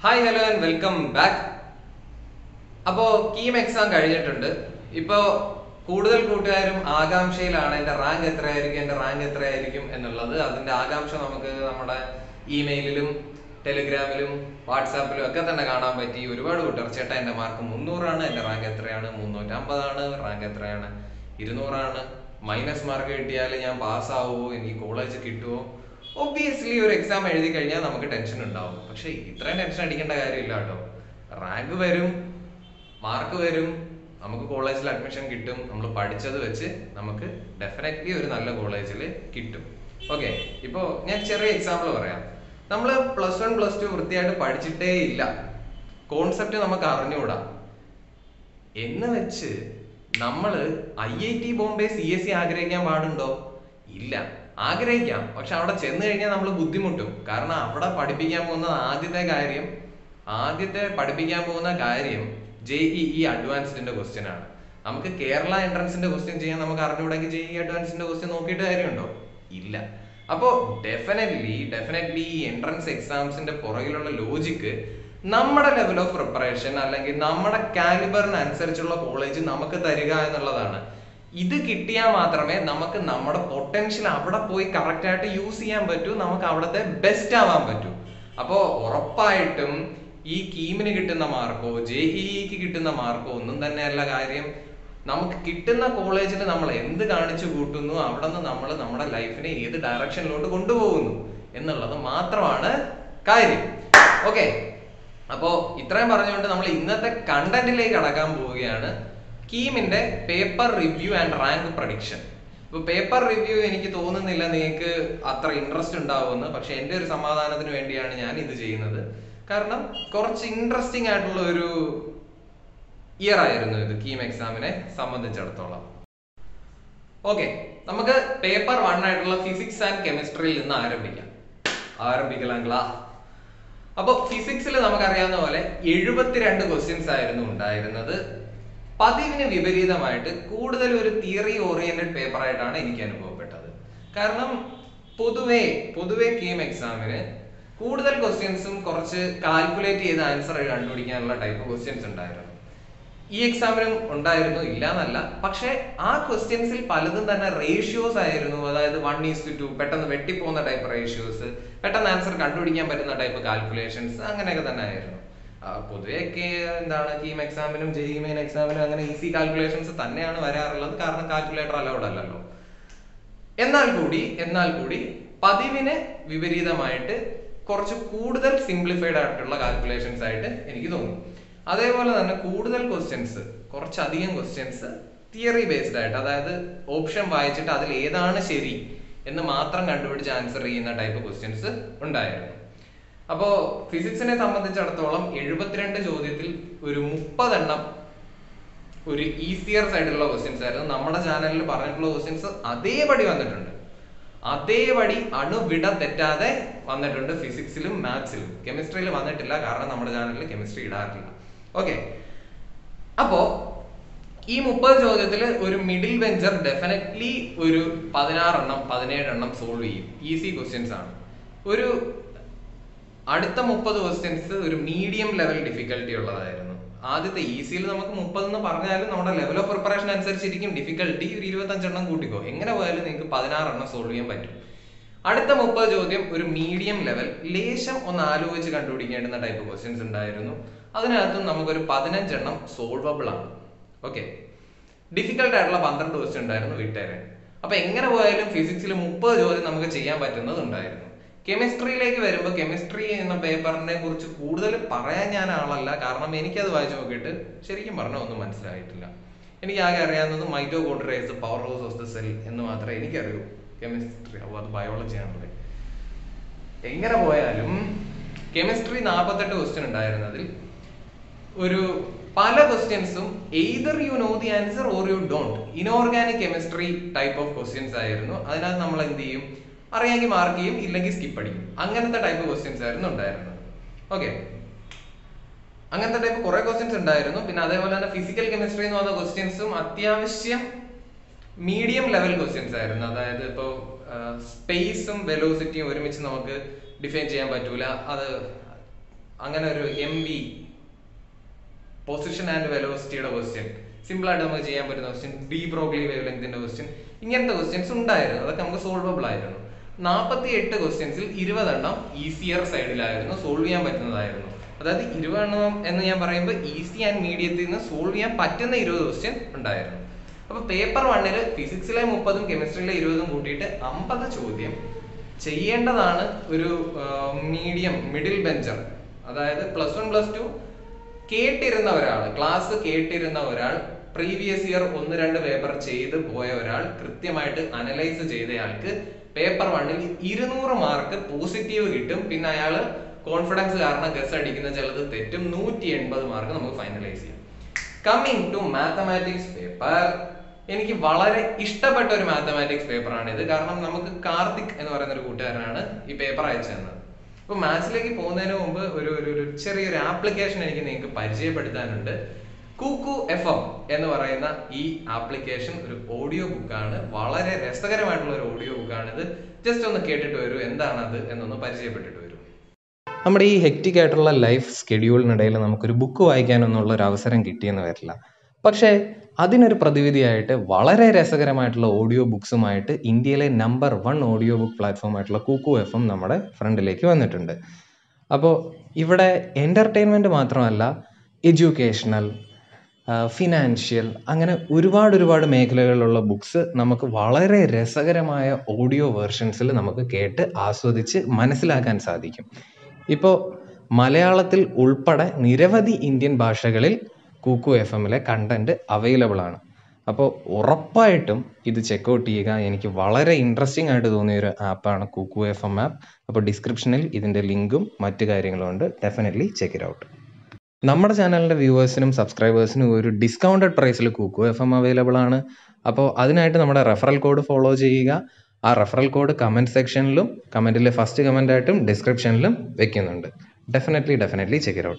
hi hello and welcome back അപ്പോ KEAM exam കഴിഞ്ഞിട്ടുണ്ട് ഇപ്പോ കൂടുതൽ കൂട്ടുകാരും ആകാംക്ഷയിലാണ് എന്റെ റാങ്ക് എത്രയായിരിക്കും എന്റെ റാങ്ക് എത്രയായിരിക്കും എന്നുള്ളത് അതിന്റെ ആകാംക്ഷ നമുക്ക് നമ്മുടെ ഇമെയിലിലും ടെലിഗ്രാമിലും വാട്സാപ്പിലും ഒക്കെ തന്നെ കാണാൻ പറ്റി ഒരുപാട് കൂട്ടുകാർ ചേട്ടാ എന്റെ മാർക്ക് മുന്നൂറാണ് എന്റെ റാങ്ക് എത്രയാണ് മുന്നൂറ്റമ്പതാണ് റാങ്ക് എത്രയാണ് ഇരുന്നൂറാണ് മൈനസ് മാർക്ക് കിട്ടിയാൽ ഞാൻ പാസ്സാവുമോ എനിക്ക് കോളേജ് കിട്ടുമോ ഒബ്വിയസ്ലി ഒരു എക്സാം എഴുതി കഴിഞ്ഞാൽ നമുക്ക് ടെൻഷൻ ഉണ്ടാവും പക്ഷെ ഇത്രയും ടെൻഷൻ അടിക്കേണ്ട കാര്യമില്ല കേട്ടോ റാങ്ക് വരും മാർക്ക് വരും നമുക്ക് കോളേജിൽ അഡ്മിഷൻ കിട്ടും നമ്മൾ പഠിച്ചത് വെച്ച് നമുക്ക് ഡെഫിനറ്റ്ലി ഒരു നല്ല കോളേജിൽ കിട്ടും ഓക്കെ ഇപ്പോ ഞാൻ ചെറിയ എക്സാമ്പിൾ പറയാം നമ്മൾ പ്ലസ് വൺ പ്ലസ് ടു വൃത്തിയായിട്ട് പഠിച്ചിട്ടേ ഇല്ല കോൺസെപ്റ്റ് നമുക്ക് അറിഞ്ഞുകൂടാ എന്ന് വെച്ച് നമ്മള് I I T Bombay C S C ആഗ്രഹിക്കാൻ പാടുണ്ടോ ഇല്ല ആഗ്രഹിക്കാം പക്ഷെ അവിടെ ചെന്ന് കഴിഞ്ഞാൽ നമ്മൾ ബുദ്ധിമുട്ടും കാരണം അവിടെ പഠിപ്പിക്കാൻ പോകുന്ന ആദ്യത്തെ കാര്യം ആദ്യത്തെ പഠിപ്പിക്കാൻ പോകുന്ന കാര്യം ജെ ഇ ഇ അഡ്വാൻസ്ഡിന്റെ ക്വസ്റ്റ്യൻ ആണ് നമുക്ക് കേരള എൻട്രൻസിന്റെ ക്വസ്റ്റ്യൻ ചെയ്യാൻ നമുക്ക് അറിഞ്ഞുകൂടെങ്കിൽ ജെ ഇ അഡ്വാൻസിന്റെ ക്വസ്റ്റ്യൻ നോക്കിയിട്ട് കാര്യമുണ്ടോ ഇല്ല അപ്പോ ഡെഫിനറ്റ്ലി ഡെഫിനറ്റ്ലി ഈ എൻട്രൻസ് എക്സാംസിന്റെ പുറകിലുള്ള ലോജിക്ക് നമ്മുടെ ലെവൽ ഓഫ് പ്രിപ്പറേഷൻ അല്ലെങ്കിൽ നമ്മുടെ കാലിബറിന് അനുസരിച്ചുള്ള കോളേജ് നമുക്ക് തരിക എന്നുള്ളതാണ് ഇത് കിട്ടിയാൽ മാത്രമേ നമുക്ക് നമ്മുടെ പൊട്ടൻഷ്യൽ അവിടെ പോയി കറക്റ്റ് ആയിട്ട് യൂസ് ചെയ്യാൻ പറ്റൂ നമുക്ക് അവിടുത്തെ ബെസ്റ്റ് ആവാൻ പറ്റൂ അപ്പോ ഉറപ്പായിട്ടും ഈ കീമിന് കിട്ടുന്ന മാർക്കോ ജെ ഇക്ക് കിട്ടുന്ന മാർക്കോ ഒന്നും തന്നെയല്ല കാര്യം നമുക്ക് കിട്ടുന്ന കോളേജിൽ നമ്മൾ എന്ത് കാണിച്ചു കൂട്ടുന്നു അവിടെ നിന്ന് നമ്മൾ നമ്മുടെ ലൈഫിനെ ഏത് ഡയറക്ഷനിലോട്ട് കൊണ്ടുപോകുന്നു എന്നുള്ളത് മാത്രമാണ് കാര്യം ഓക്കെ അപ്പോ ഇത്രയും പറഞ്ഞുകൊണ്ട് നമ്മൾ ഇന്നത്തെ കണ്ടന്റിലേക്ക് കടക്കാൻ പോവുകയാണ് കീമിന്റെ paper review and rank prediction ഇപ്പൊ പേപ്പർ റിവ്യൂ എനിക്ക് തോന്നുന്നില്ല നിങ്ങൾക്ക് അത്ര ഇൻട്രസ്റ്റ് ഉണ്ടാവുമെന്ന് പക്ഷെ എന്റെ ഒരു സമാധാനത്തിന് വേണ്ടിയാണ് ഞാൻ ഇത് ചെയ്യുന്നത് കാരണം കുറച്ച് ഇൻട്രസ്റ്റിംഗ് ആയിട്ടുള്ള ഒരു ഇയർ ആയിരുന്നു ഇത് കീം എക്സാമിനെ സംബന്ധിച്ചിടത്തോളം ഓക്കെ നമുക്ക് പേപ്പർ വൺ ആയിട്ടുള്ള ഫിസിക്സ് ആൻഡ് കെമിസ്ട്രിയിൽ നിന്ന് ആരംഭിക്കാം ആരംഭിക്കലാങ്കളാ അപ്പൊ ഫിസിക്സിൽ നമുക്കറിയാവുന്ന പോലെ എഴുപത്തിരണ്ട് ക്വസ്റ്റ്യൻസ് ആയിരുന്നു ഉണ്ടായിരുന്നത് പതിവിന് വിപരീതമായിട്ട് കൂടുതൽ ഒരു തിയറി ഓറിയന്റഡ് പേപ്പർ ആയിട്ടാണ് എനിക്ക് അനുഭവപ്പെട്ടത് കാരണം പൊതുവേ പൊതുവേ കീം എക്സാമിന് കൂടുതൽ ക്വസ്റ്റ്യൻസും കുറച്ച് കാൽക്കുലേറ്റ് ചെയ്ത് ആൻസർ കണ്ടുപിടിക്കാനുള്ള ടൈപ്പ് ക്വസ്റ്റ്യൻസ് ഉണ്ടായിരുന്നു ഈ എക്സാമിനും ഉണ്ടായിരുന്നു ഇല്ല എന്നല്ല പക്ഷെ ആ ക്വസ്റ്റ്യൻസിൽ പലതും തന്നെ റേഷ്യോസ് ആയിരുന്നു അതായത് വൺ ഈസ് ടു പെട്ടെന്ന് വെട്ടിപ്പോകുന്ന ടൈപ്പ് റേഷ്യോസ് പെട്ടെന്ന് ആൻസർ കണ്ടുപിടിക്കാൻ പറ്റുന്ന ടൈപ്പ് കാൽക്കുലേഷൻസ് അങ്ങനെയൊക്കെ തന്നെ ആയിരുന്നു ആ, പൊതുവെ ഒക്കെ എന്താണ് കീം എക്സാമിനും ജെഇ മെയിൻ എക്സാമിനും അങ്ങനെ ഈസി കാൽക്കുലേഷൻസ് തന്നെയാണ് വരാറുള്ളത് കാരണം കാൽക്കുലേറ്റർ അലൗഡ് അല്ലല്ലോ എന്നാൽ കൂടി എന്നാൽ കൂടി പതിവിന് വിപരീതമായിട്ട് കുറച്ച് കൂടുതൽ സിംപ്ലിഫൈഡ് ആയിട്ടുള്ള കാൽക്കുലേഷൻസ് ആയിട്ട് എനിക്ക് തോന്നി അതേപോലെ തന്നെ കൂടുതൽ ക്വസ്റ്റ്യൻസ് കുറച്ചധികം ക്വസ്റ്റ്യൻസ് തിയറി ബേസ്ഡ് ആയിട്ട് അതായത് ഓപ്ഷൻ വായിച്ചിട്ട് അതിൽ ഏതാണ് ശരി എന്ന് മാത്രം കണ്ടുപിടിച്ച് ആൻസർ ചെയ്യുന്ന ടൈപ്പ് ക്വസ്റ്റ്യൻസ് ഉണ്ടായിരുന്നു അപ്പോ ഫിസിക്സിനെ സംബന്ധിച്ചിടത്തോളം എഴുപത്തിരണ്ട് ചോദ്യത്തിൽ ഒരു മുപ്പതെണ്ണം ഒരു ഈസിയർ സൈഡിലുള്ള ക്വസ്റ്റ്യൻസ് ആയിരുന്നു നമ്മുടെ ചാനലിൽ പറഞ്ഞിട്ടുള്ള ക്വസ്റ്റ്യൻസ് അതേപടി വന്നിട്ടുണ്ട് അതേപടി അണുവിട തെറ്റാതെ വന്നിട്ടുണ്ട് ഫിസിക്സിലും മാത്സിലും കെമിസ്ട്രിയിൽ വന്നിട്ടില്ല കാരണം നമ്മുടെ ചാനലിൽ കെമിസ്ട്രി ഇടാറില്ല ഓക്കെ അപ്പോ ഈ മുപ്പത് ചോദ്യത്തിൽ ഒരു മിഡിൽ വെഞ്ചർ ഡെഫിനറ്റ്ലി ഒരു പതിനാറെണ്ണം പതിനേഴെണ്ണം സോൾവ് ചെയ്യും ഈസി ക്വസ്റ്റ്യൻസ് ആണ് ഒരു അടുത്ത മുപ്പത് ക്വസ്റ്റ്യൻസ് ഒരു മീഡിയം ലെവൽ ഡിഫിക്കൽട്ടി ഉള്ളതായിരുന്നു ആദ്യത്തെ ഈസിയിൽ നമുക്ക് മുപ്പത് എന്ന് പറഞ്ഞാലും നമ്മുടെ ലെവൽ ഓഫ് പ്രിപ്പറേഷൻ അനുസരിച്ചിരിക്കും ഡിഫിക്കൽട്ടി ഒരു ഇരുപത്തഞ്ചെണ്ണം കൂട്ടിക്കോ എങ്ങനെ പോയാലും നിങ്ങൾക്ക് പതിനാറെണ്ണം സോൾവ് ചെയ്യാൻ പറ്റും അടുത്ത മുപ്പത് ചോദ്യം ഒരു മീഡിയം ലെവൽ ലേശം ഒന്ന് ആലോചിച്ച് കണ്ടുപിടിക്കേണ്ടുന്ന ടൈപ്പ് ക്വസ്റ്റ്യൻസ് ഉണ്ടായിരുന്നു അതിനകത്തും നമുക്കൊരു പതിനഞ്ചെണ്ണം സോൾവബിൾ ആണ് ഓക്കെ ഡിഫിക്കൽട്ട് ആയിട്ടുള്ള പന്ത്രണ്ട് ക്വസ്റ്റ്യൻ ഉണ്ടായിരുന്നു വിട്ടേരെ അപ്പൊ എങ്ങനെ പോയാലും ഫിസിക്സിൽ മുപ്പത് ചോദ്യം നമുക്ക് ചെയ്യാൻ പറ്റുന്നത് ഉണ്ടായിരുന്നു കെമിസ്ട്രിയിലേക്ക് വരുമ്പോൾ കെമിസ്ട്രി എന്ന പേപ്പറിനെ കുറിച്ച് കൂടുതൽ പറയാൻ ഞാൻ ആളല്ല കാരണം എനിക്കത് വായിച്ചു നോക്കിയിട്ട് ശരിക്കും പറഞ്ഞാൽ ഒന്നും മനസ്സിലായിട്ടില്ല എനിക്ക് ആകെ അറിയാവുന്നത് mitochondria's powerhouse of the cell എന്ന് മാത്രമേ എനിക്കറിയൂ കെമിസ്ട്രി അപ്പോൾ അത് ബയോളജി ആണല്ലേ എങ്ങനെ പോയാലും കെമിസ്ട്രി നാൽപ്പത്തെട്ട് ക്വസ്റ്റ്യൻ ഉണ്ടായിരുന്നതിൽ ഒരു പല ക്വസ്റ്റ്യൻസും either you know the answer or you don't inorganic chemistry type of questions ആയിരുന്നു അതിനകത്ത് നമ്മൾ എന്ത് ചെയ്യും അറിയാമെങ്കിൽ മാർക്ക് ചെയ്യും ഇല്ലെങ്കിൽ സ്കിപ്പ് അടിക്കും അങ്ങനത്തെ ടൈപ്പ് ക്വസ്റ്റ്യൻസ് ആയിരുന്നു ഉണ്ടായിരുന്നത് ഓക്കെ അങ്ങനത്തെ ടൈപ്പ് കുറെ ക്വസ്റ്റ്യൻസ് ഉണ്ടായിരുന്നു പിന്നെ അതേപോലെ തന്നെ ഫിസിക്കൽ കെമിസ്ട്രി എന്ന് പറഞ്ഞ ക്വസ്റ്റ്യൻസും അത്യാവശ്യം മീഡിയം ലെവൽ ക്വസ്റ്റ്യൻസ് ആയിരുന്നു അതായത് ഇപ്പോൾ സ്പേസും വെലോസിറ്റിയും ഒരുമിച്ച് നമുക്ക് ഡിഫൈൻ ചെയ്യാൻ പറ്റൂല അത് അങ്ങനെ ഒരു എം വി പൊസിഷൻ ആൻഡ് വെലോസിറ്റിയുടെ ക്വസ്റ്റ്യൻ സിമ്പിൾ ആയിട്ട് നമുക്ക് ചെയ്യാൻ പറ്റുന്ന ക്വസ്റ്റ്യൻ ഡി ബ്രോഗ്ലി വേവ് ലെങ്തിന്റെ ക്വസ്റ്റ്യൻ ഇങ്ങനത്തെ ക്വസ്റ്റ്യൻസ് ഉണ്ടായിരുന്നു അതൊക്കെ നമുക്ക് സോൾവബിൾ ആയിരുന്നു നാൽപ്പത്തി എട്ട് ക്വസ്റ്റ്യൻസിൽ ഇരുപതെണ്ണം ഈസിയർ സൈഡിലായിരുന്നു സോൾവ് ചെയ്യാൻ പറ്റുന്നതായിരുന്നു അതായത് ഇരുപതെണ്ണം എന്ന് ഞാൻ പറയുമ്പോൾ ഈസി ആൻഡ് മീഡിയത്തിൽ നിന്ന് സോൾവ് ചെയ്യാൻ പറ്റുന്ന ഇരുപത് ക്വസ്റ്റ്യൻ ഉണ്ടായിരുന്നു അപ്പൊ പേപ്പർ വണ്ണിൽ ഫിസിക്സിലെ മുപ്പതും കെമിസ്ട്രിയിലെ ഇരുപതും കൂട്ടിയിട്ട് അമ്പത് ചോദ്യം ചെയ്യേണ്ടതാണ് ഒരു മീഡിയം മിഡിൽ ബെഞ്ചർ അതായത് പ്ലസ് വൺ പ്ലസ് ടു കേട്ടിരുന്ന ഒരാൾ ക്ലാസ് കേട്ടിരുന്ന ഒരാൾ പ്രീവിയസ് ഇയർ ഒന്ന് രണ്ട് പേപ്പർ ചെയ്ത് പോയ ഒരാൾ കൃത്യമായിട്ട് അനലൈസ് ചെയ്തയാൾക്ക് പേപ്പർ വണ്ണിൽ ഇരുന്നൂറ് മാർക്ക് പോസിറ്റീവ് കിട്ടും പിന്നെ അയാൾ കോൺഫിഡൻസ് കാരണം ഗസ് അടിക്കുന്ന ചിലത് തെറ്റും നൂറ്റി എൺപത് മാർക്ക് നമുക്ക് ഫൈനലൈസ് ചെയ്യാം കമ്മിങ് ടു മാത്തമാറ്റിക്സ് പേപ്പർ എനിക്ക് വളരെ ഇഷ്ടപ്പെട്ട ഒരു മാത്തമാറ്റിക്സ് പേപ്പറാണ് ഇത് കാരണം നമുക്ക് കാർത്തിക് എന്ന് പറയുന്ന ഒരു കൂട്ടുകാരനാണ് ഈ പേപ്പർ അയച്ചു തന്നത് അപ്പൊ മാത്സിലേക്ക് പോകുന്നതിന് മുമ്പ് ഒരു ഒരു ഒരു ചെറിയൊരു ആപ്ലിക്കേഷൻ എനിക്ക് നിങ്ങൾക്ക് പരിചയപ്പെടുത്താനുണ്ട് കൂക്കു എഫ് എം എന്ന് പറയുന്ന ഈ ആപ്ലിക്കേഷൻ ഒരു ഓഡിയോ ബുക്കാണ് വളരെ രസകരമായിട്ടുള്ള ഒരു ഓഡിയോ ബുക്കാണ് ഇത് ജസ്റ്റ് ഒന്ന് കേട്ടിട്ട് വരൂ എന്താണത് എന്നൊന്ന് പരിചയപ്പെട്ടിട്ട് വരൂ നമ്മുടെ ഈ ഹെക്റ്റിക് ആയിട്ടുള്ള ലൈഫ് സ്കെഡ്യൂളിനിടയിൽ നമുക്കൊരു ബുക്ക് വായിക്കാനൊന്നുള്ള ഒരു അവസരം കിട്ടിയെന്ന് വരില്ല പക്ഷേ അതിനൊരു പ്രതിവിധിയായിട്ട് വളരെ രസകരമായിട്ടുള്ള ഓഡിയോ ബുക്സുമായിട്ട് ഇന്ത്യയിലെ number one audio book platform ആയിട്ടുള്ള കൂക്കു എഫ് എം നമ്മുടെ ഫ്രണ്ടിലേക്ക് വന്നിട്ടുണ്ട് അപ്പോൾ ഇവിടെ എൻ്റർടൈൻമെൻറ്റ് മാത്രമല്ല എഡ്യൂക്കേഷണൽ ഫിനാൻഷ്യൽ അങ്ങനെ ഒരുപാട് ഒരുപാട് മേഖലകളിലുള്ള ബുക്സ് നമുക്ക് വളരെ രസകരമായ ഓഡിയോ വേർഷൻസിൽ നമുക്ക് കേട്ട് ആസ്വദിച്ച് മനസ്സിലാക്കാൻ സാധിക്കും ഇപ്പോൾ മലയാളത്തിൽ ഉൾപ്പെടെ നിരവധി ഇന്ത്യൻ ഭാഷകളിൽ കൂക്കു എഫ് എമ്മിലെ കണ്ടന്റ് അവൈലബിൾ ആണ് അപ്പോൾ ഉറപ്പായിട്ടും ഇത് ചെക്കൗട്ട് ചെയ്യുക എനിക്ക് വളരെ ഇൻട്രസ്റ്റിംഗ് ആയിട്ട് തോന്നിയ ഒരു ആപ്പാണ് കൂക്കു എഫ് എം ആപ്പ് അപ്പോൾ ഡിസ്ക്രിപ്ഷനിൽ ഇതിൻ്റെ ലിങ്കും മറ്റു കാര്യങ്ങളും ഉണ്ട് ഡെഫിനറ്റ്ലി ചെക്ക് ഇറ്റ് ഔട്ട് നമ്മുടെ ചാനലിൻ്റെ വ്യൂവേഴ്സിനും സബ്സ്ക്രൈബേഴ്സിനും ഒരു ഡിസ്കൗണ്ടഡ് പ്രൈസിൽ കുക്കു എഫ് എം അവൈലബിൾ ആണ് അപ്പോൾ അതിനായിട്ട് നമ്മുടെ റെഫറൽ കോഡ് ഫോളോ ചെയ്യുക ആ റെഫറൽ കോഡ് കമൻറ്റ് സെക്ഷനിലും കമൻറ്റിലെ ഫസ്റ്റ് കമൻ്റ് ആയിട്ടും ഡിസ്ക്രിപ്ഷനിലും വെക്കുന്നുണ്ട് definitely definitely check it out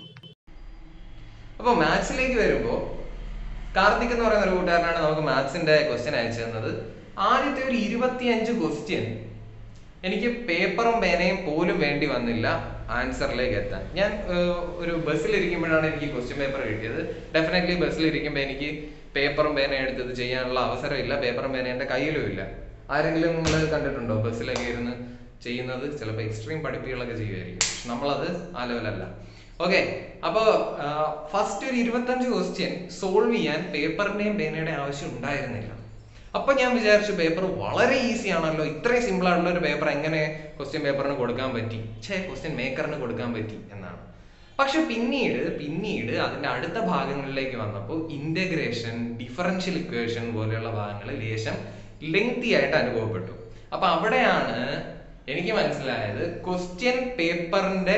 അപ്പൊ മാത്സിലേക്ക് വരുമ്പോ കാർത്തിക് എന്ന് പറയുന്ന ഒരു കൂട്ടുകാരനാണ് നമുക്ക് മാത്സിന്റെ ക്വസ്റ്റ്യൻ അയച്ചു തന്നത് ആദ്യത്തെ ഒരു ഇരുപത്തിയഞ്ച് ക്വസ്റ്റ്യൻ എനിക്ക് പേപ്പറും പേനയും പോലും വേണ്ടി വന്നില്ല ആൻസറിലേക്ക് എത്താൻ ഞാൻ ഏർ, ഒരു ബസ്സിൽ ഇരിക്കുമ്പോഴാണ് എനിക്ക് ക്വസ്റ്റ്യൻ പേപ്പർ കിട്ടിയത് ഡെഫിനറ്റ്ലി ബസ്സിൽ ഇരിക്കുമ്പോൾ എനിക്ക് പേപ്പറും പേനയും എടുത്തത് ചെയ്യാനുള്ള അവസരമില്ല പേപ്പറും പേനയും എൻ്റെ കയ്യിലും ഇല്ല ആരെങ്കിലും നിങ്ങൾ കണ്ടിട്ടുണ്ടോ ബസ്സിലൊക്കെ ഇരുന്ന് ചെയ്യുന്നത് ചിലപ്പോൾ എക്സ്ട്രീം പഠിപ്പികളൊക്കെ ചെയ്യുമായിരിക്കും പക്ഷെ നമ്മളത് ആ ലെവലല്ല ഓക്കെ അപ്പോ ഫസ്റ്റ് ഒരു ഇരുപത്തഞ്ച് ക്വസ്റ്റ്യൻ സോൾവ് ചെയ്യാൻ പേപ്പറിന്റെയും പേനയുടെയും ആവശ്യം ഉണ്ടായിരുന്നില്ല അപ്പൊ ഞാൻ വിചാരിച്ചു പേപ്പർ വളരെ ഈസി ആണല്ലോ ഇത്രയും സിമ്പിൾ ആയിട്ടുള്ള ഒരു പേപ്പർ എങ്ങനെ ക്വസ്റ്റ്യൻ പേപ്പറിന് കൊടുക്കാൻ പറ്റി ഛേ ക്വസ്റ്റ്യൻ മേക്കറിന് കൊടുക്കാൻ പറ്റി എന്നാണ് പക്ഷെ പിന്നീട് പിന്നീട് അതിന്റെ അടുത്ത ഭാഗങ്ങളിലേക്ക് വന്നപ്പോൾ ഇന്റഗ്രേഷൻ ഡിഫറൻഷ്യൽ ഇക്വേഷൻ പോലെയുള്ള ഭാഗങ്ങൾ ലേശം ലെങ്തി ആയിട്ട് അനുഭവപ്പെട്ടു അപ്പൊ അവിടെയാണ് എനിക്ക് മനസ്സിലായത് ക്വസ്റ്റ്യൻ പേപ്പറിന്റെ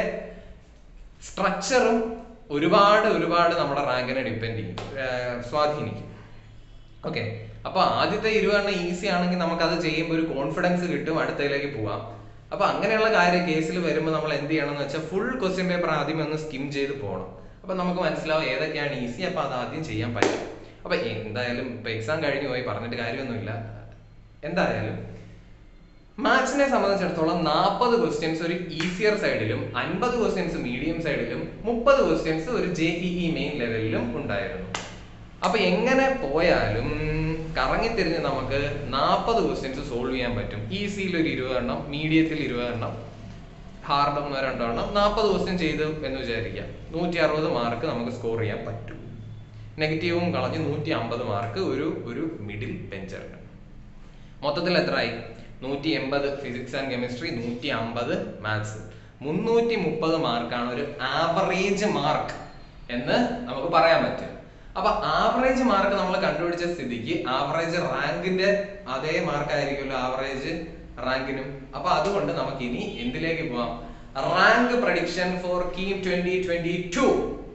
സ്ട്രക്ചറും ഒരുപാട് ഒരുപാട് നമ്മുടെ റാങ്കിനെ ഡിപ്പെൻഡ് ചെയ്യും ഏർ സ്വാധീനിക്കും ഓക്കെ അപ്പൊ ആദ്യത്തെ ഇരുപതെണ്ണം ഈസി ആണെങ്കിൽ നമുക്ക് അത് ചെയ്യുമ്പോൾ ഒരു കോൺഫിഡൻസ് കിട്ടും അടുത്തതിലേക്ക് പോവാം അപ്പൊ അങ്ങനെയുള്ള കാര്യം കേസിൽ വരുമ്പോൾ നമ്മൾ എന്ത് ചെയ്യണം എന്ന് വെച്ചാൽ ഫുൾ ക്വസ്റ്റ്യൻ പേപ്പർ ആദ്യം ഒന്ന് സ്കിം ചെയ്ത് പോകണം അപ്പൊ നമുക്ക് മനസ്സിലാവും ഏതൊക്കെയാണ് ഈസി അപ്പൊ അത് ആദ്യം ചെയ്യാൻ പറ്റും അപ്പൊ എന്തായാലും ഇപ്പൊ എക്സാം കഴിഞ്ഞു പോയി പറഞ്ഞിട്ട് കാര്യമൊന്നുമില്ല എന്തായാലും മാത്സിനെ സംബന്ധിച്ചിടത്തോളം നാൽപ്പത് ക്വസ്റ്റ്യൻസ് ഒരു ഈസിയർ സൈഡിലും അൻപത് ക്വസ്റ്റ്യൻസ് മീഡിയം സൈഡിലും മുപ്പത് ക്വസ്റ്റ്യൻസ് ഒരു ജെ ഇ മെയിൻ ലെവലിലും ഉണ്ടായിരുന്നു അപ്പൊ എങ്ങനെ പോയാലും കറങ്ങിത്തിരിഞ്ഞ് നമുക്ക് നാൽപ്പത് ക്വസ്റ്റ്യൻസ് സോൾവ് ചെയ്യാൻ പറ്റും ഈസിയിൽ ഒരു ഇരുപതെണ്ണം മീഡിയത്തിൽ ഇരുപതെണ്ണം ഹാർഡ് ഒന്നോ രണ്ടോ എണ്ണം നാൽപ്പത് ക്വസ്റ്റ്യൻ ചെയ്തു എന്ന് വിചാരിക്കാം നൂറ്റി അറുപത് മാർക്ക് നമുക്ക് സ്കോർ ചെയ്യാൻ പറ്റും നെഗറ്റീവും കളഞ്ഞ് നൂറ്റി അമ്പത് മാർക്ക് ഒരു ഒരു മിഡിൽ ബെഞ്ചറിന് മൊത്തത്തിൽ എത്രയായി നൂറ്റി എൺപത് ഫിസിക്സ് ആൻഡ് കെമിസ്ട്രി നൂറ്റി അമ്പത് മാത്സ് മുന്നൂറ്റി മുപ്പത് മാർക്കാണ് ഒരു ആവറേജ് മാർക്ക് എന്ന് നമുക്ക് പറയാൻ പറ്റും അപ്പൊ ആവറേജ് മാർക്ക് നമ്മൾ കണ്ടുപിടിച്ച സ്ഥിതിക്ക് ആവറേജ് റാങ്കിന്റെ അതേ മാർക്ക് ആയിരിക്കുമല്ലോ ആവറേജ് റാങ്കിനും അപ്പൊ അതുകൊണ്ട് നമുക്ക് ഇനി എന്തിലേക്ക് പോവാം rank prediction for KEAM twenty twenty two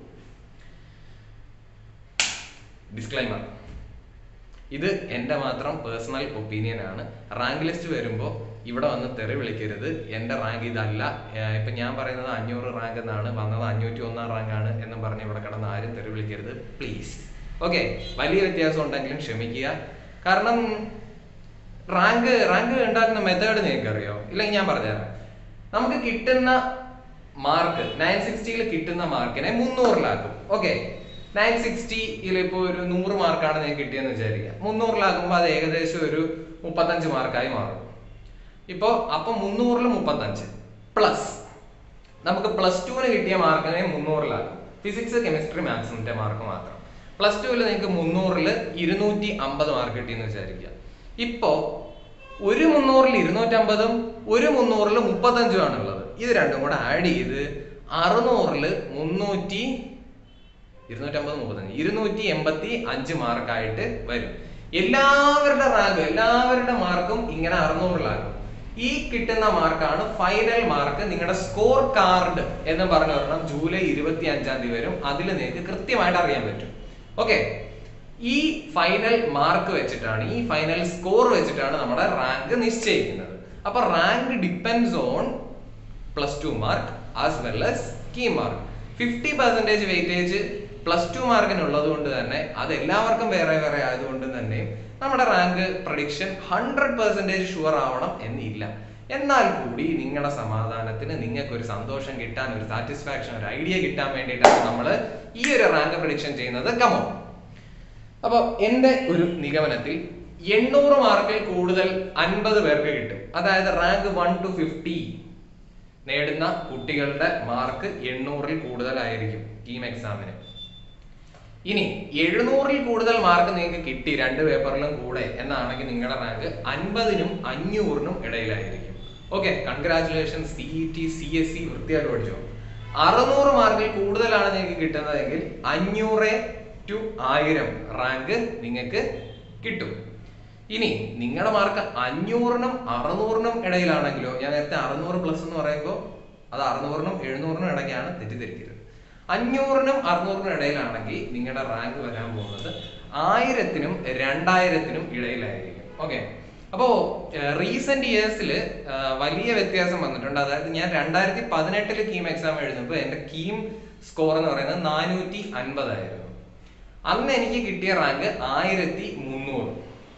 disclaimer ഇത് എൻ്റെ മാത്രം പേഴ്സണൽ ഒപ്പീനിയൻ ആണ് റാങ്ക് ലിസ്റ്റ് വരുമ്പോൾ ഇവിടെ വന്ന് തെറി വിളിക്കരുത് എൻ്റെ റാങ്ക് ഇതല്ല ഏർ ഇപ്പൊ ഞാൻ പറയുന്നത് അഞ്ഞൂറ് റാങ്ക് എന്നാണ് വന്നത് അഞ്ഞൂറ്റി ഒന്നാം റാങ്ക് ആണ് എന്നും പറഞ്ഞ് ഇവിടെ കിടന്ന് ആരും തെറി വിളിക്കരുത് പ്ലീസ് ഓക്കെ വലിയ വ്യത്യാസം ഉണ്ടെങ്കിലും ക്ഷമിക്കുക കാരണം റാങ്ക് റാങ്ക് ഉണ്ടാക്കുന്ന മെത്തേഡ് നിങ്ങൾക്ക് അറിയോ ഇല്ലെങ്കിൽ ഞാൻ പറഞ്ഞുതരാം നമുക്ക് കിട്ടുന്ന മാർക്ക് നയൻ സിക്സ്റ്റിയിൽ കിട്ടുന്ന മാർക്കിനെ മുന്നൂറിലാക്കും ഓക്കെ നയൻ സിക്സ്റ്റിയിൽ ഇപ്പോൾ ഒരു നൂറ് മാർക്കാണ് നിങ്ങൾക്ക് കിട്ടിയെന്ന് വിചാരിക്കുക മുന്നൂറിലാക്കുമ്പോൾ അത് ഏകദേശം ഒരു മുപ്പത്തഞ്ച് മാർക്കായി മാറും ഇപ്പോ അപ്പൊ മുന്നൂറിൽ മുപ്പത്തഞ്ച് പ്ലസ് നമുക്ക് പ്ലസ് ടുവിന് കിട്ടിയ മാർക്കിനെ മുന്നൂറിലാക്കും ഫിസിക്സ് കെമിസ്ട്രി മാത്സിന്റെ മാർക്ക് മാത്രം പ്ലസ് ടുവിൽ നിങ്ങൾക്ക് മുന്നൂറിൽ ഇരുന്നൂറ്റി അമ്പത് മാർക്ക് കിട്ടിയെന്ന് വിചാരിക്കുക ഇപ്പോ ഒരു മുന്നൂറിൽ ഇരുന്നൂറ്റമ്പതും ഒരു മുന്നൂറിൽ മുപ്പത്തഞ്ചും ഉള്ളത് ഇത് രണ്ടും കൂടെ ആഡ് ചെയ്ത് അറുന്നൂറിൽ മുന്നൂറ്റി ഇരുന്നൂറ്റമ്പത് മുപ്പത്തഞ്ച് ഇരുന്നൂറ്റി എൺപത്തി അഞ്ച് മാർക്കായിട്ട് വരും എല്ലാവരുടെ റാങ്കും എല്ലാവരുടെ മാർക്കും ഇങ്ങനെ അറുന്നൂറിലാകും ഈ കിട്ടുന്ന മാർക്കാണ് ഫൈനൽ മാർക്ക് നിങ്ങളുടെ സ്കോർ കാർഡ് എന്ന് പറഞ്ഞ ഒരെണ്ണം ജൂലൈ ഇരുപത്തി അഞ്ചാം തീയതി വരും അതിൽ നിങ്ങൾക്ക് കൃത്യമായിട്ട് അറിയാൻ പറ്റും ഓക്കെ ഈ ഫൈനൽ മാർക്ക് വെച്ചിട്ടാണ് ഈ ഫൈനൽ സ്കോർ വെച്ചിട്ടാണ് നമ്മുടെ റാങ്ക് നിശ്ചയിക്കുന്നത് അപ്പൊ rank depends on plus two mark as well as കീ mark fifty percentage weightage plus two മാർക്കിന് ഉള്ളത് കൊണ്ട് തന്നെ അത് എല്ലാവർക്കും വേറെ വേറെ ആയതുകൊണ്ട് തന്നെ നമ്മുടെ rank prediction hundred percentage sure ആവണം എന്നില്ല എന്നാൽ കൂടി നിങ്ങളുടെ സമാധാനത്തിന് നിങ്ങൾക്ക് ഒരു സന്തോഷം കിട്ടാൻ ഒരു സാറ്റിസ്ഫാക്ഷൻ ഒരു ഐഡിയ കിട്ടാൻ വേണ്ടിയിട്ടാണ് നമ്മൾ ഈ ഒരു റാങ്ക് പ്രഡിക്ഷൻ ചെയ്യുന്നത് കമോ അപ്പൊ എന്റെ ഒരു നിഗമനത്തിൽ എണ്ണൂറ് മാർക്കിൽ കൂടുതൽ അൻപത് പേർക്ക് കിട്ടും അതായത് റാങ്ക് വൺ ടു ഫിഫ്റ്റി നേടുന്ന കുട്ടികളുടെ മാർക്ക് എണ്ണൂറിൽ കൂടുതലായിരിക്കും കീം എക്സാമിന് ഇനി എഴുന്നൂറിൽ കൂടുതൽ മാർക്ക് നിങ്ങൾക്ക് കിട്ടി രണ്ട് പേപ്പറിലും കൂടെ എന്നാണെങ്കിൽ നിങ്ങളുടെ റാങ്ക് അൻപതിനും അഞ്ഞൂറിനും ഇടയിലായിരിക്കും okay congratulation C E T C S C വൃത്തിയായിട്ട് പഠിച്ചോ അറുന്നൂറ് മാർക്കിൽ കൂടുതലാണ് നിങ്ങൾക്ക് കിട്ടുന്നതെങ്കിൽ അഞ്ഞൂറ് ടു ആയിരം റാങ്ക് നിങ്ങൾക്ക് കിട്ടും ഇനി നിങ്ങളുടെ മാർക്ക് അഞ്ഞൂറിനും അറുന്നൂറിനും ഇടയിലാണെങ്കിലോ ഞാൻ നേരത്തെ അറുന്നൂറ് പ്ലസ് എന്ന് പറയുമ്പോൾ അത് അറുന്നൂറിനും എഴുന്നൂറിനും ഇടയ്ക്കാണ് തെറ്റിദ്ധരിക്കരുത് അഞ്ഞൂറിനും അറുന്നൂറിനും ഇടയിലാണെങ്കിൽ നിങ്ങളുടെ റാങ്ക് വരാൻ പോകുന്നത് ആയിരത്തിനും രണ്ടായിരത്തിനും ഇടയിലായിരിക്കും ഓക്കെ അപ്പോ റീസെന്റ് ഇയേഴ്സിൽ വലിയ വ്യത്യാസം വന്നിട്ടുണ്ട് അതായത് ഞാൻ രണ്ടായിരത്തി പതിനെട്ടില് കീം എക്സാം എഴുതുമ്പോൾ എന്റെ കീം സ്കോർ എന്ന് പറയുന്നത് നാനൂറ്റി അൻപതായിരുന്നു അന്ന് എനിക്ക് കിട്ടിയ റാങ്ക് ആയിരത്തി മുന്നൂറ്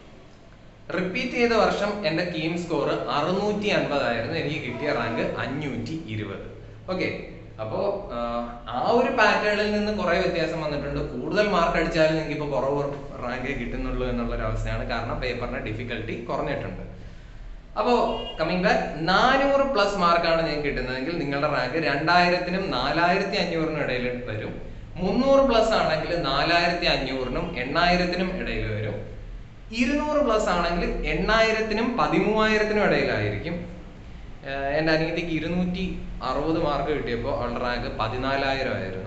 റിപ്പീറ്റ് ചെയ്ത വർഷം എന്റെ കീം സ്കോർ അറുന്നൂറ്റി അൻപതായിരുന്നു എനിക്ക് കിട്ടിയ റാങ്ക് അഞ്ഞൂറ്റി ഇരുപത് ഓക്കെ അപ്പോ ആഹ്, ആ ഒരു പാറ്റേണിൽ നിന്ന് കുറെ വ്യത്യാസം വന്നിട്ടുണ്ട് കൂടുതൽ മാർക്ക് അടിച്ചാലും നിങ്ങൾക്ക് ഇപ്പൊ കുറവ് റാങ്കേ കിട്ടുന്നുള്ളൂ എന്നുള്ള ഒരു അവസ്ഥയാണ് കാരണം പേപ്പറിന്റെ ഡിഫിക്കൽട്ടി കുറഞ്ഞിട്ടുണ്ട് അപ്പോ കമ്മിങ് ബാക്ക് നാനൂറ് പ്ലസ് മാർക്കാണ് നിങ്ങൾക്ക് കിട്ടുന്നതെങ്കിൽ നിങ്ങളുടെ റാങ്ക് രണ്ടായിരത്തിനും നാലായിരത്തി അഞ്ഞൂറിനും ഇടയിൽ വരും മുന്നൂറ് പ്ലസ് ആണെങ്കിൽ നാലായിരത്തി അഞ്ഞൂറിനും എണ്ണായിരത്തിനും ഇടയിൽ വരും ഇരുന്നൂറ് പ്ലസ് ആണെങ്കിൽ എണ്ണായിരത്തിനും പതിമൂവായിരത്തിനും ഇടയിലായിരിക്കും ഏഹ് എന്റെ അനിയത്തിക്ക് ഇരുന്നൂറ്റി അറുപത് മാർക്ക് കിട്ടിയപ്പോൾ അവളുടെ റാങ്ക് പതിനാലായിരം ആയിരുന്നു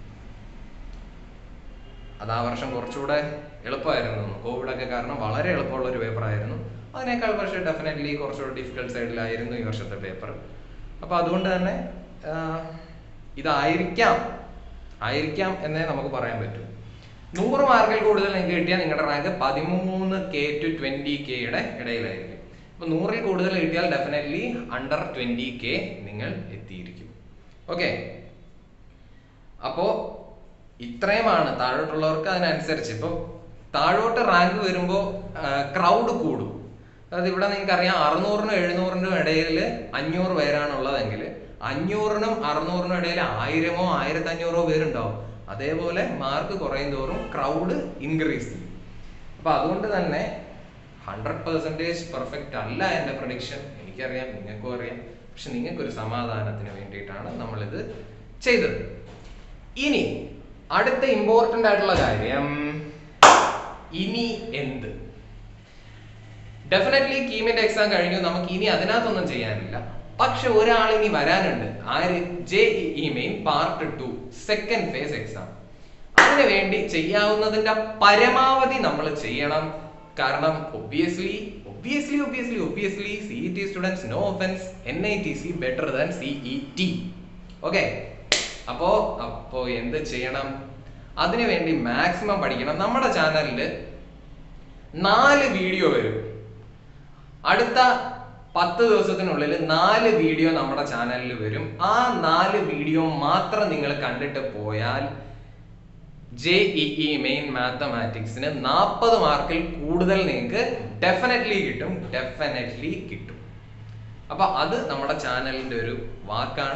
അത് ആ വർഷം കുറച്ചുകൂടെ എളുപ്പമായിരുന്നു കോവിഡ് ഒക്കെ കാരണം വളരെ എളുപ്പമുള്ള ഒരു പേപ്പർ ആയിരുന്നു അതിനേക്കാൾ പക്ഷേ ഡെഫിനറ്റ്ലി കുറച്ചുകൂടെ ഡിഫിക്കൽട്ട് സൈഡിലായിരുന്നു ഈ വർഷത്തെ പേപ്പർ അപ്പൊ അതുകൊണ്ട് തന്നെ ആഹ്, ഇതായിരിക്കാം ആയിരിക്കാം എന്നേ നമുക്ക് പറയാൻ പറ്റൂ നൂറ് മാർക്കിൽ കൂടുതൽ നിങ്ങൾക്ക് കിട്ടിയാൽ നിങ്ങളുടെ റാങ്ക് പതിമൂന്ന് കെ ടു ട്വന്റി കെയുടെ ഇടയിലായിരിക്കും അപ്പൊ നൂറിൽ കൂടുതൽ കിട്ടിയാൽ ഡെഫിനറ്റ്ലി അണ്ടർ ട്വന്റി കെ നിങ്ങൾ എത്തിയിരിക്കും ഓക്കെ അപ്പോ ഇത്രയുമാണ് താഴോട്ടുള്ളവർക്ക് അതിനനുസരിച്ച് ഇപ്പൊ താഴോട്ട് റാങ്ക് വരുമ്പോ ക്രൗഡ് കൂടും അതായത് ഇവിടെ നിങ്ങൾക്ക് അറിയാം അറുന്നൂറിനും എഴുന്നൂറിനും ഇടയിൽ അഞ്ഞൂറ് പേരാണ് ഉള്ളതെങ്കിൽ അഞ്ഞൂറിനും അറുന്നൂറിനും ഇടയിൽ ആയിരമോ ആയിരത്തി അഞ്ഞൂറോ പേരുണ്ടാവും അതേപോലെ മാർക്ക് കുറയും തോറും ക്രൗഡ് ഇൻക്രീസ് ചെയ്യും അപ്പൊ അതുകൊണ്ട് തന്നെ ഹൺഡ്രഡ് പെർസെൻറ്റേജ് പെർഫെക്റ്റ് അല്ല എന്റെ പ്രൊഡിക്ഷൻ എനിക്കറിയാം നിങ്ങൾക്കും അറിയാം പക്ഷെ നിങ്ങൾക്കൊരു സമാധാനത്തിന് വേണ്ടിയിട്ടാണ് നമ്മളിത് ചെയ്തത് ഇനി അടുത്ത ഇമ്പോർട്ടന്റ് ആയിട്ടുള്ള കാര്യം ഇനി എന്ത് ഡെഫിനറ്റ്ലി കീമിന്റെ എക്സാം കഴിഞ്ഞു നമുക്ക് ഇനി അതിനകത്തൊന്നും ചെയ്യാനില്ല പക്ഷെ ഒരാൾ ഇനി വരാനുണ്ട് ആര് J E main part two second phase exam അതിനു വേണ്ടി ചെയ്യാവുന്നതിന്റെ പരമാവധി നമ്മൾ ചെയ്യണം കാരണം obviously obviously obviously obviously C E T students no offence N I T C better than C E T okay അപ്പോ അപ്പോ എന്ത് ചെയ്യണം അതിനു വേണ്ടി മാക്സിമം പഠിക്കണം നമ്മുടെ ചാനലിൽ നാല് വീഡിയോ വരും അടുത്ത പത്ത് ദിവസത്തിനുള്ളിൽ നാല് വീഡിയോ നമ്മുടെ ചാനലിൽ വരും ആ നാല് വീഡിയോ മാത്രം നിങ്ങൾ കണ്ടിട്ട് പോയാൽ ജെ ഇ മെയിൻ മാത്തമാറ്റിക്സിന് നാൽപ്പത് മാർക്കിൽ കൂടുതൽ നിങ്ങൾക്ക് ഡെഫിനറ്റ്ലി കിട്ടും ഡെഫിനറ്റ്ലി കിട്ടും അപ്പൊ അത് നമ്മുടെ ചാനലിന്റെ ഒരു വാക്കാണ്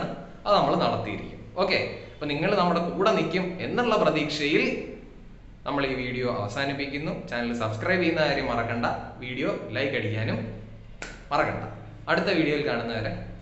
അത് നമ്മൾ നടത്തിയിരിക്കും ഓക്കെ അപ്പൊ നിങ്ങൾ നമ്മുടെ കൂടെ നിൽക്കും എന്നുള്ള പ്രതീക്ഷയിൽ നമ്മൾ ഈ വീഡിയോ അവസാനിപ്പിക്കുന്നു ചാനൽ സബ്സ്ക്രൈബ് ചെയ്യുന്ന കാര്യം മറക്കണ്ട വീഡിയോ ലൈക്ക് അടിക്കാനും മറക്കണ്ട അടുത്ത വീഡിയോയിൽ കാണുന്നവരെ